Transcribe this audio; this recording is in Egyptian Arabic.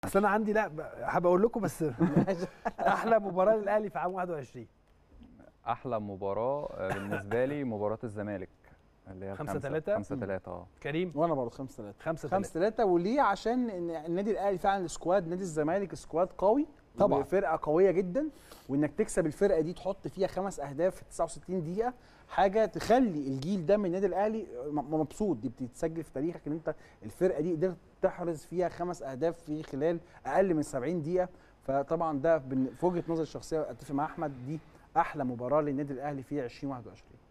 اصل انا عندي لا حابب اقول لكم بس احلى مباراه للاهلي في عام 21 احلى مباراه آه، بالنسبه لي مباراه الزمالك اللي هي 5 3 5 3 اه كريم وانا برضه 5 3 5 5 3 3 وليه عشان إن النادي الاهلي فعلا سكواد نادي الزمالك سكواد قوي طبعاً. فرقه قويه جدا وانك تكسب الفرقه دي تحط فيها خمس اهداف في 69 دقيقه حاجه تخلي الجيل ده من النادي الاهلي م- مبسوط دي بتتسجل في تاريخك ان انت الفرقه دي قدرت تحرز فيها خمس اهداف في خلال اقل من 70 دقيقه فطبعا ده بن- في وجهه نظري الشخصيه اتفق مع احمد دي احلى مباراه للنادي الاهلي في 2021